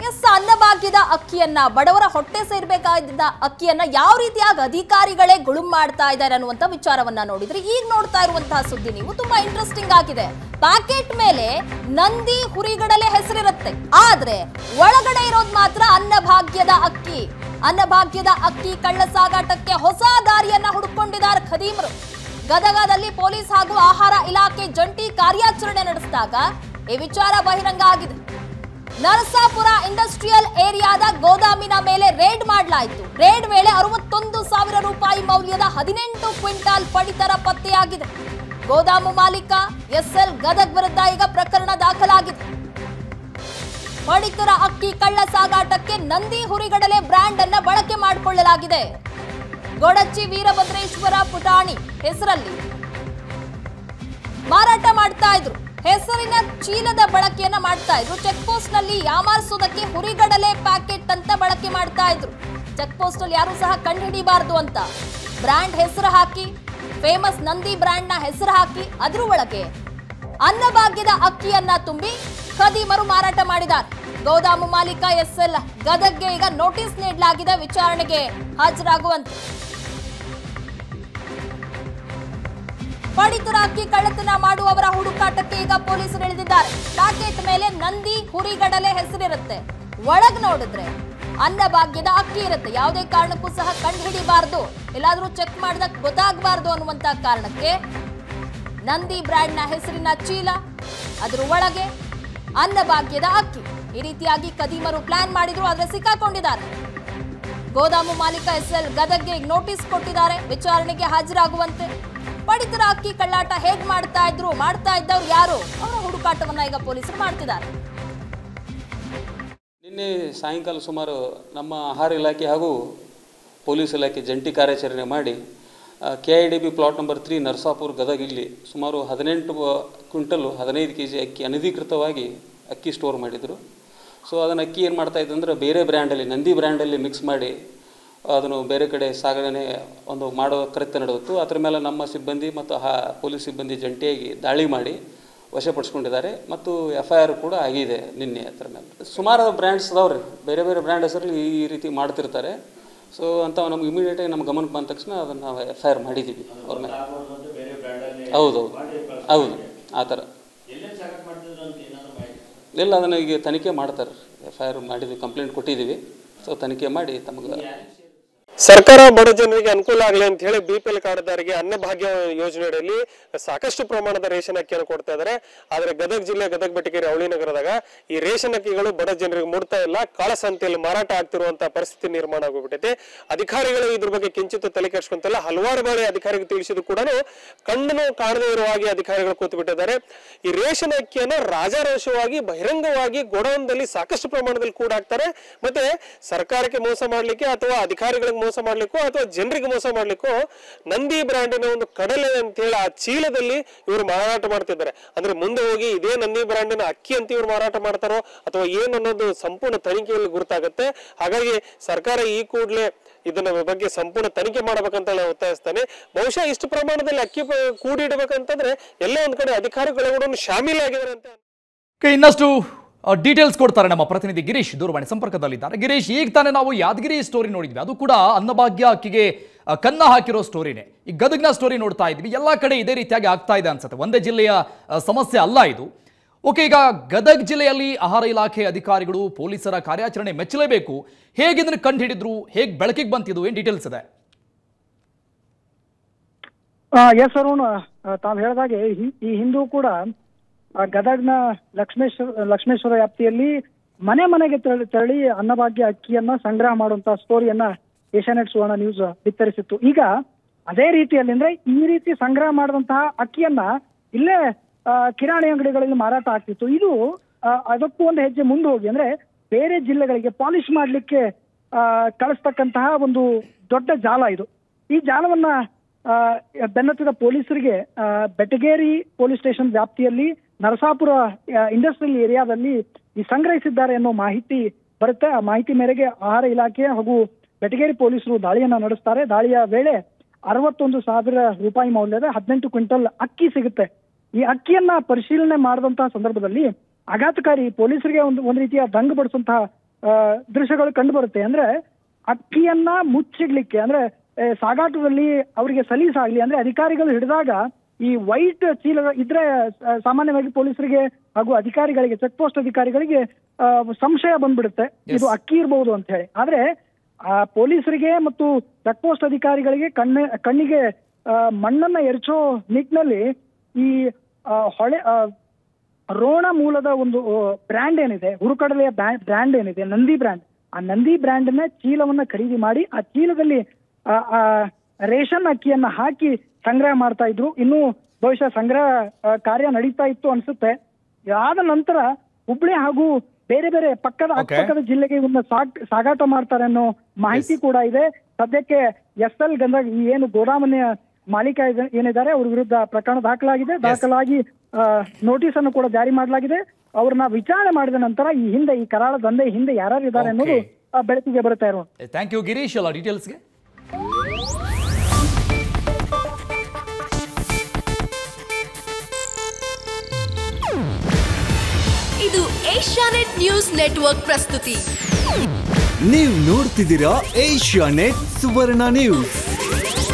S ಅನ್ನಭಾಗ್ಯದ ಅಕ್ಕಿಯನ್ನ ಬಡವರ ಹೊಟ್ಟೆ ಸೇರ್ಬೇಕಾಗಿದ್ದ ಅಕ್ಕಿಯನ್ನ ಯಾವ ರೀತಿಯಾಗಿ ಅಧಿಕಾರಿಗಳೇ ಗುಳುಂ ಮಾಡ್ತಾ ಇದ್ದಾರೆ ಅನ್ನುವಂತ ವಿಚಾರವನ್ನ ನೋಡಿದ್ರೆ ಈಗ ನೋಡ್ತಾ ಇರುವಂತಹ ಸುದ್ದಿ ನೀವು ತುಂಬಾ ಇಂಟ್ರೆಸ್ಟಿಂಗ್ ಆಗಿದೆ ಪ್ಯಾಕೆಟ್ ಮೇಲೆ ನಂದಿ ಹುರಿಗಡಲೆ ಹೆಸರಿರುತ್ತೆ ಆದ್ರೆ ಒಳಗಡೆ ಇರೋದು ಮಾತ್ರ ಅನ್ನಭಾಗ್ಯದ ಅಕ್ಕಿ ಅನ್ನಭಾಗ್ಯದ ಅಕ್ಕಿ ಕಳ್ಳ ಸಾಗಾಟಕ್ಕೆ ಹೊಸ ದಾರಿಯನ್ನ ಹುಡುಕೊಂಡಿದ್ದಾರೆ ಖದೀಮರು ಗದಗದಲ್ಲಿ ಪೊಲೀಸ್ ಹಾಗೂ ಆಹಾರ ಇಲಾಖೆ ಜಂಟಿ ಕಾರ್ಯಾಚರಣೆ ನಡೆಸಿದಾಗ ಈ ವಿಚಾರ ಬಹಿರಂಗ ಆಗಿದೆ ನರಸಾಪುರ ಇಂಡಸ್ಟ್ರಿಯಲ್ ಏರಿಯಾದ ಗೋದಾಮಿನ ಮೇಲೆ ರೇಡ್ ಮಾಡಲಾಯಿತು ರೇಡ್ ವೇಳೆ ಅರವತ್ತೊಂದು ಸಾವಿರ ರೂಪಾಯಿ ಮೌಲ್ಯದ ಹದಿನೆಂಟು ಕ್ವಿಂಟಾಲ್ ಪಡಿತರ ಪತ್ತೆಯಾಗಿದೆ ಗೋದಾಮು ಮಾಲೀಕ ಎಸ್ಎಲ್ ಗದಗ್ ವಿರುದ್ಧ ಈಗ ಪ್ರಕರಣ ದಾಖಲಾಗಿದೆ ಪಡಿತರ ಅಕ್ಕಿ ಕಳ್ಳ ಸಾಗಾಟಕ್ಕೆ ನಂದಿ ಹುರಿಗಡಲೆ ಬ್ರ್ಯಾಂಡ್ ಅನ್ನ ಬಳಕೆ ಮಾಡಿಕೊಳ್ಳಲಾಗಿದೆ ಗೊಡಚ್ಚಿ ವೀರಭದ್ರೇಶ್ವರ ಪುಟಾಣಿ ಹೆಸರಲ್ಲಿ ಮಾರಾಟ ಮಾಡ್ತಾ ಇದ್ರು ಹೆಸರಿನ ಚೀಲದ ಬಳಕೆಯನ್ನ ಮಾಡ್ತಾ ಇದ್ರು ಚೆಕ್ ಪೋಸ್ಟ್ ನಲ್ಲಿ ಯಾಮಾರಿಸೋದಕ್ಕೆ ಹುರಿಗಡಲೆ ಪ್ಯಾಕೆಟ್ ಅಂತ ಬಳಕೆ ಮಾಡ್ತಾ ಇದ್ರು ಚೆಕ್ ಪೋಸ್ಟ್ ಅಲ್ಲಿ ಯಾರು ಸಹ ಕಂಡುಹಿಡಿಬಾರ್ದು ಅಂತ ಬ್ರ್ಯಾಂಡ್ ಹೆಸರು ಹಾಕಿ ಫೇಮಸ್ ನಂದಿ ಬ್ರ್ಯಾಂಡ್ ನ ಹೆಸರು ಹಾಕಿ ಅದ್ರ ಒಳಗೆ ಅನ್ನಭಾಗ್ಯದ ಅಕ್ಕಿಯನ್ನ ತುಂಬಿ ಖದೀಮರು ಮಾರಾಟ ಮಾಡಿದ್ದಾರೆ ಗೋದಾಮು ಮಾಲೀಕ ಎಸ್ ಎಲ್ ಗದಗ್ಗೆ ಈಗ ನೋಟಿಸ್ ನೀಡಲಾಗಿದೆ ವಿಚಾರಣೆಗೆ ಹಾಜರಾಗುವಂತೆ ಪಡಿತರ ಅಕ್ಕಿ ಕಳ್ಳತನ ಮಾಡುವವರ ಹುಡುಕಾಟಕ್ಕೆ ಈಗ ಪೊಲೀಸರು ಇಳಿದಿದ್ದಾರೆ ಪ್ಯಾಕೆಟ್ ಮೇಲೆ ನಂದಿ ಹುರಿಗಡಲೆ ಹೆಸರಿರುತ್ತೆ ಒಳಗ್ ನೋಡಿದ್ರೆ ಅನ್ನಭಾಗ್ಯದ ಅಕ್ಕಿ ಇರುತ್ತೆ ಯಾವುದೇ ಕಾರಣಕ್ಕೂ ಸಹ ಕಂಡುಹಿಡಿಬಾರ್ದು ಎಲ್ಲಾದ್ರೂ ಚೆಕ್ ಮಾಡಿದಾಗ ಗೊತ್ತಾಗಬಾರ್ದು ಅನ್ನುವಂತ ಕಾರಣಕ್ಕೆ ನಂದಿ ಬ್ರ್ಯಾಂಡ್ನ ಹೆಸರಿನ ಚೀಲ ಅದರ ಒಳಗೆ ಅನ್ನಭಾಗ್ಯದ ಅಕ್ಕಿ ಈ ರೀತಿಯಾಗಿ ಕದೀಮರು ಪ್ಲಾನ್ ಮಾಡಿದ್ರು ಆದ್ರೆ ಸಿಕ್ಕಾಕೊಂಡಿದ್ದಾರೆ ಗೋದಾಮು ಮಾಲೀಕ ಎಸ್ ಎಲ್ ಗದಗ್ಗೆ ಈಗ ನೋಟಿಸ್ ಕೊಟ್ಟಿದ್ದಾರೆ ವಿಚಾರಣೆಗೆ ಹಾಜರಾಗುವಂತೆ ಪಡಿತರ ಅಕ್ಕಿ ಕಳ್ಳಾಟ ಹೇಗ್ ಮಾಡ್ತಾ ಇದ್ರು ಮಾಡ್ತಾ ಇದ್ದವ್ರು ಯಾರು ಅವರ ಹುಡುಕಾಟವನ್ನ ಈಗ ಪೊಲೀಸರು ಮಾಡ್ತಿದ್ದಾರೆ ನಿನ್ನೆ ಸಾಯಂಕಾಲ ಸುಮಾರು ನಮ್ಮ ಆಹಾರ ಇಲಾಖೆ ಹಾಗೂ ಪೊಲೀಸ್ ಇಲಾಖೆ ಜಂಟಿ ಕಾರ್ಯಾಚರಣೆ ಮಾಡಿ K I D B plot number three Narasapura Gadag ಇಲ್ಲಿ ಸುಮಾರು ಹದಿನೆಂಟು ಕ್ವಿಂಟಲು ಹದಿನೈದು ಕೆ ಜಿ ಅಕ್ಕಿ ಅನಧಿಕೃತವಾಗಿ ಅಕ್ಕಿ ಸ್ಟೋರ್ ಮಾಡಿದರು ಸೊ ಅದನ್ನು ಅಕ್ಕಿ ಏನು ಮಾಡ್ತಾ ಇದ್ದಂದ್ರೆ ಬೇರೆ ಬ್ರ್ಯಾಂಡಲ್ಲಿ ನಂದಿ ಬ್ರ್ಯಾಂಡಲ್ಲಿ ಮಿಕ್ಸ್ ಮಾಡಿ ಅದನ್ನು ಬೇರೆ ಕಡೆ ಸಾಗಣೆ ಒಂದು ಮಾಡೋ ಕೃತ್ಯ ನಡೆದಿತ್ತು ಅದರ ಮೇಲೆ ನಮ್ಮ ಸಿಬ್ಬಂದಿ ಮತ್ತು ಹಾ ಪೊಲೀಸ್ ಸಿಬ್ಬಂದಿ ಜಂಟಿಯಾಗಿ ದಾಳಿ ಮಾಡಿ ವಶಪಡಿಸ್ಕೊಂಡಿದ್ದಾರೆ ಮತ್ತು ಎಫ್ ಐ ಆರ್ ಕೂಡ ಆಗಿದೆ ನಿನ್ನೆ ಅದರ ಮೇಲೆ ಸುಮಾರು ಬ್ರ್ಯಾಂಡ್ಸ್ ಅದಾವ್ರಿ ಬೇರೆ ಬೇರೆ ಬ್ರ್ಯಾಂಡ್ ಹೆಸರಲ್ಲಿ ಈ ರೀತಿ ಮಾಡ್ತಿರ್ತಾರೆ ಸೊ ಅಂತ ನಮ್ಗೆ ಇಮಿಡಿಯೇಟಾಗಿ ನಮ್ಮ ಗಮನಕ್ಕೆ ಬಂದ ತಕ್ಷಣ ಅದನ್ನು ನಾವು ಎಫ್ ಐ ಆರ್ ಮಾಡಿದ್ದೀವಿ ಅವ್ರ ಮೇಲೆ ಹೌದು ಹೌದು ಆ ಥರ ಇಲ್ಲ ಅದನ್ನು ಈಗ ತನಿಖೆ ಮಾಡ್ತಾರೆ ಎಫ್ ಐ ಆರ್ ಮಾಡಿದ್ವಿ ಕಂಪ್ಲೇಂಟ್ ಕೊಟ್ಟಿದ್ದೀವಿ ಸೊ ತನಿಖೆ ಮಾಡಿ ತಮಗೆ ಸರ್ಕಾರ ಬಡ ಜನರಿಗೆ ಅನುಕೂಲ ಆಗಲಿ ಅಂತ ಹೇಳಿ ಬಿ ಪಿ ಎಲ್ ಕಾರ್ಡ್ದಾರಿಗೆ ಅನ್ನಭಾಗ್ಯ ಯೋಜನೆಯಲ್ಲಿ ಸಾಕಷ್ಟು ಪ್ರಮಾಣದ ರೇಷನ್ ಅಕ್ಕಿಯನ್ನು ಕೊಡ್ತಾ ಇದ್ದಾರೆ ಆದ್ರೆ ಗದಗ ಜಿಲ್ಲೆ ಗದಗ ಬೆಟಗೇರಿ ಅವಳಿ ನಗರದಾಗ ಈ ರೇಷನ್ ಅಕ್ಕಿಗಳು ಬಡ ಜನರಿಗೆ ಮುಡ್ತಾ ಇಲ್ಲ ಕಾಳಸಂತೆಯಲ್ಲಿ ಮಾರಾಟ ಆಗ್ತಿರುವಂತ ಪರಿಸ್ಥಿತಿ ನಿರ್ಮಾಣ ಆಗೋಗ್ಬಿಟ್ಟೈತೆ ಅಧಿಕಾರಿಗಳು ಇದ್ರ ಬಗ್ಗೆ ಕಿಂಚಿತ್ ತಲೆ ಕೆಡಿಸ್ಕೊಂತಲ್ಲ ಹಲವಾರು ಬಾರಿ ಅಧಿಕಾರಿಗಳು ತಿಳಿಸಿದ್ರು ಕೂಡ ಕಣ್ಣು ಕಾಣದೇ ಇರುವ ಹಾಗೆ ಅಧಿಕಾರಿಗಳು ಕೂತು ಬಿಟ್ಟಿದ್ದಾರೆ ಈ ರೇಷನ್ ಅಕ್ಕಿಯನ್ನ ರಾಜಾರೋಷವಾಗಿ ಬಹಿರಂಗವಾಗಿ ಗೋಡೌನ್ದಲ್ಲಿ ಸಾಕಷ್ಟು ಪ್ರಮಾಣದಲ್ಲಿ ಕೂಡ ಹಾಕ್ತಾರೆ ಮತ್ತೆ ಸರ್ಕಾರಕ್ಕೆ ಮೋಸ ಮಾಡ್ಲಿಕ್ಕೆ ಅಥವಾ ಅಧಿಕಾರಿಗಳಿಗೆ ಮೋಸ ಮಾಡ್ಲಿಕ್ಕೋ ಅಥವಾ ಜನರಿಗೆ ಮೋಸ ಮಾಡ್ಲಿಕ್ಕೋ ನಂದಿ ಬ್ರ್ಯಾಂಡಿನ ಒಂದು ಕಡಲೆ ಅಂತ ಹೇಳಿ ಆ ಚೀಲದಲ್ಲಿ ಇವರು ಮಾರಾಟ ಮಾಡ್ತಿದ್ದಾರೆ ಅಂದ್ರೆ ಮುಂದೆ ಹೋಗಿ ಇದೇ ನಂದಿ ಬ್ರ್ಯಾಂಡಿನ ಅಕ್ಕಿ ಅಂತ ಇವರು ಮಾರಾಟ ಮಾಡ್ತಾರೋ ಅಥವಾ ಏನು ಅನ್ನೋದು ಸಂಪೂರ್ಣ ತನಿಖೆಯಲ್ಲಿ ಗುರುತಾಗುತ್ತೆ ಹಾಗಾಗಿ ಸರ್ಕಾರ ಈ ಕೂಡಲೇ ಇದನ್ನ ಬಗ್ಗೆ ಸಂಪೂರ್ಣ ತನಿಖೆ ಮಾಡ್ಬೇಕಂತ ನಾನು ಒತ್ತಾಯಿಸ್ತಾನೆ ಬಹುಶಃ ಇಷ್ಟು ಪ್ರಮಾಣದಲ್ಲಿ ಅಕ್ಕಿ ಪ- ಕೂಡಿಡ್ಬೇಕಂತಂದ್ರೆ ಎಲ್ಲೋ ಒಂದ್ ಕಡೆ ಅಧಿಕಾರಿಗಳು ಕೂಡ ಶಾಮೀಲಾಗಿದ್ದಾರೆ ಅಂತ ಓಕೆ, ಇನ್ನಷ್ಟು ಡೀಟೇಲ್ಸ್ ಕೊಡ್ತಾರೆ ನಮ್ಮ ಪ್ರತಿನಿಧಿ ಗಿರೀಶ್ ದೂರವಾಣಿ ಸಂಪರ್ಕದಲ್ಲಿದ್ದಾರೆ ಗಿರೀಶ್ ಈಗ ತಾನೇ ನಾವು ಯಾದಗಿರಿ ಸ್ಟೋರಿ ನೋಡಿದ್ವಿ ಅದು ಕೂಡ ಅನ್ನಭಾಗ್ಯ ಅಕ್ಕಿಗೆ ಆ, ಕನ್ನ ಹಾಕಿರೋ ಸ್ಟೋರಿನೇ ಈ ಗದಗ್ನ ಸ್ಟೋರಿ ನೋಡ್ತಾ ಇದ್ವಿ ಎಲ್ಲ ಕಡೆ ಇದೇ ರೀತಿಯಾಗಿ ಆಗ್ತಾ ಇದೆ ಅನ್ಸುತ್ತೆ ಒಂದೇ ಜಿಲ್ಲೆಯ ಆ, ಸಮಸ್ಯೆ ಅಲ್ಲ ಇದು ಓಕೆ ಈಗ ಗದಗ್ ಜಿಲ್ಲೆಯಲ್ಲಿ ಆಹಾರ ಇಲಾಖೆ ಅಧಿಕಾರಿಗಳು ಪೊಲೀಸರ ಕಾರ್ಯಾಚರಣೆ ಮೆಚ್ಚಲೇಬೇಕು ಹೇಗೆ ಇದನ್ನು ಕಂಡು ಹಿಡಿದ್ರು ಹೇಗೆ ಬೆಳಕಿಗೆ ಬಂತಿದ್ದು ಏನು ಡೀಟೇಲ್ಸ್ ಇದೆ ಎಸ್ ಅರುಣ್ ತಾವು ಹೇಳಿದಾಗೆ ಈ- ಈ ಹಿಂದೂ ಕೂಡ ಆ, ಗದಗ್ನ ಲಕ್ಷ್ಮೇಶ್ವರ ಲಕ್ಷ್ಮೇಶ್ವರ ವ್ಯಾಪ್ತಿಯಲ್ಲಿ ಮನೆ ಮನೆಗೆ ತೆರಳಿ ತೆರಳಿ ಅನ್ನಭಾಗ್ಯ ಅಕ್ಕಿಯನ್ನ ಸಂಗ್ರಹ ಮಾಡುವಂತ ಸ್ಟೋರಿಯನ್ನ ಏಷ್ಯಾನೆಟ್ ಸುವರ್ಣ ನ್ಯೂಸ್ ಬಿತ್ತರಿಸಿತ್ತು ಈಗ ಅದೇ ರೀತಿಯಲ್ಲಿ ಅಂದ್ರೆ ಈ ರೀತಿ ಸಂಗ್ರಹ ಮಾಡಿದಂತಹ ಅಕ್ಕಿಯನ್ನ ಇಲ್ಲೇ ಆ, ಕಿರಾಣಿ ಅಂಗಡಿಗಳಲ್ಲಿ ಮಾರಾಟ ಆಗ್ತಿತ್ತು ಇದು ಆ, ಅದಕ್ಕೂ ಒಂದು ಹೆಜ್ಜೆ ಮುಂದೆ ಹೋಗಿ ಅಂದ್ರೆ ಬೇರೆ ಜಿಲ್ಲೆಗಳಿಗೆ ಪಾಲಿಶ್ ಮಾಡ್ಲಿಕ್ಕೆ ಆ, ಕಳಿಸ್ತಕ್ಕಂತಹ ಒಂದು ದೊಡ್ಡ ಜಾಲ ಇದು ಈ ಜಾಲವನ್ನ ಆ, ಬೆನ್ನತ್ತಿದ ಪೊಲೀಸರಿಗೆ ಆ, ಬೆಟಗೇರಿ ಪೊಲೀಸ್ ಸ್ಟೇಷನ್ ವ್ಯಾಪ್ತಿಯಲ್ಲಿ ನರಸಾಪುರ ಇಂಡಸ್ಟ್ರಿಯಲ್ ಏರಿಯಾದಲ್ಲಿ ಈ ಸಂಗ್ರಹಿಸಿದ್ದಾರೆ ಅನ್ನೋ ಮಾಹಿತಿ ಬರುತ್ತೆ ಆ ಮಾಹಿತಿ ಮೇರೆಗೆ ಆಹಾರ ಇಲಾಖೆ ಹಾಗೂ ಬೆಟಗೇರಿ ಪೊಲೀಸರು ದಾಳಿಯನ್ನ ನಡೆಸ್ತಾರೆ ದಾಳಿಯ ವೇಳೆ ಅರವತ್ತೊಂದು ಸಾವಿರ ರೂಪಾಯಿ ಮೌಲ್ಯದ ಹದಿನೆಂಟು ಕ್ವಿಂಟಲ್ ಅಕ್ಕಿ ಸಿಗುತ್ತೆ ಈ ಅಕ್ಕಿಯನ್ನ ಪರಿಶೀಲನೆ ಮಾಡಿದಂತಹ ಸಂದರ್ಭದಲ್ಲಿ ಆಘಾತಕಾರಿ ಪೊಲೀಸರಿಗೆ ಒಂದು ಒಂದು ರೀತಿಯ ದಂಗ ಬಡಿಸುವಂತಹ ಆ, ದೃಶ್ಯಗಳು ಕಂಡು ಬರುತ್ತೆ ಅಂದ್ರೆ ಅಕ್ಕಿಯನ್ನ ಮುಚ್ಚಿಡ್ಲಿಕ್ಕೆ ಅಂದ್ರೆ ಆ, ಸಾಗಾಟದಲ್ಲಿ ಅವರಿಗೆ ಸಲೀಸಾಗ್ಲಿ ಅಂದ್ರೆ ಅಧಿಕಾರಿಗಳು ಹಿಡಿದಾಗ ಈ ವೈಟ್ ಚೀಲ ಇದ್ರೆ ಆ, ಸಾಮಾನ್ಯವಾಗಿ ಪೊಲೀಸರಿಗೆ ಹಾಗೂ ಅಧಿಕಾರಿಗಳಿಗೆ ಚೆಕ್ ಪೋಸ್ಟ್ ಅಧಿಕಾರಿಗಳಿಗೆ ಆ, ಸಂಶಯ ಬಂದ್ಬಿಡುತ್ತೆ ಇದು ಅಕ್ಕಿ ಇರಬಹುದು ಅಂತ ಹೇಳಿ ಆದ್ರೆ ಆ ಪೊಲೀಸರಿಗೆ ಮತ್ತು ಚೆಕ್ ಪೋಸ್ಟ್ ಅಧಿಕಾರಿಗಳಿಗೆ ಕಣ್ಣ ಕಣ್ಣಿಗೆ ಆ, ಮಣ್ಣನ್ನ ಎರಚೋ ನಿಟ್ಟಿನಲ್ಲಿ ಈ ಆ, ಹೊಳೆ ಆ, ರೋಣ ಮೂಲದ ಒಂದು ಬ್ರ್ಯಾಂಡ್ ಏನಿದೆ ಹುರುಕಡಲೆಯ ಬ್ರ್ಯಾಂಡ್ ಏನಿದೆ ನಂದಿ ಬ್ರ್ಯಾಂಡ್ ಆ ನಂದಿ ಬ್ರ್ಯಾಂಡ್ ನ ಚೀಲವನ್ನ ಖರೀದಿ ಮಾಡಿ ಆ ಚೀಲದಲ್ಲಿ ಆ, ಆ, ರೇಷನ್ ಅಕ್ಕಿಯನ್ನ ಹಾಕಿ ಸಂಗ್ರಹ ಮಾಡ್ತಾ ಇದ್ರು ಇನ್ನು ಬಹುಶಃ ಸಂಗ್ರಹ ಆ, ಕಾರ್ಯ ನಡೀತಾ ಇತ್ತು ಅನ್ಸುತ್ತೆ ಆದ ನಂತರ ಹುಬ್ಳಿ ಹಾಗೂ ಬೇರೆ ಬೇರೆ ಪಕ್ಕದ Okay. ಅಕ್ಕಪಕ್ಕದ ಜಿಲ್ಲೆಗೆ ಇವನ್ನ ಸಾಗ್ ಸಾಗಾಟ ಮಾಡ್ತಾರೆ ಅನ್ನೋ ಮಾಹಿತಿ ಕೂಡ ಇದೆ ಸದ್ಯಕ್ಕೆ ಎಸ್ ಎಲ್ ಗಂಧ ಈ ಏನು ಗೋದಾಮನ ಮಾಲೀಕ ಇದೆ- ಏನಿದ್ದಾರೆ ಅವ್ರ ವಿರುದ್ಧ ಪ್ರಕರಣ ದಾಖಲಾಗಿದೆ ದಾಖಲಾಗಿ ನೋಟಿಸ್ ಅನ್ನು ಕೂಡ ಜಾರಿ ಮಾಡಲಾಗಿದೆ ಅವ್ರನ್ನ ವಿಚಾರಣೆ ಮಾಡಿದ ನಂತರ ಈ ಹಿಂದೆ ಈ ಕರಾಳ ದಂಧೆ ಹಿಂದೆ ಯಾರ್ಯಾರು ಇದ್ದಾರೆ ಅನ್ನೋದು Okay. ಆ, ಬೆಳಕಿಗೆ ಬರುತ್ತೆ ಇರೋ ಥ್ಯಾಂಕ್ ಯು ಗಿರೀಶ್ ಎಲ್ಲ ಡೀಟೇಲ್ಸ್ಗೆ ಇದು ಏಷ್ಯಾನೆಟ್ ನ್ಯೂಸ್ ನೆಟ್ವರ್ಕ್ ಪ್ರಸ್ತುತಿ ನೀವು ನೋಡ್ತಿದ್ದೀರಾ ಏಷ್ಯಾ ನೆಟ್ ಸುವರ್ಣ ನ್ಯೂಸ್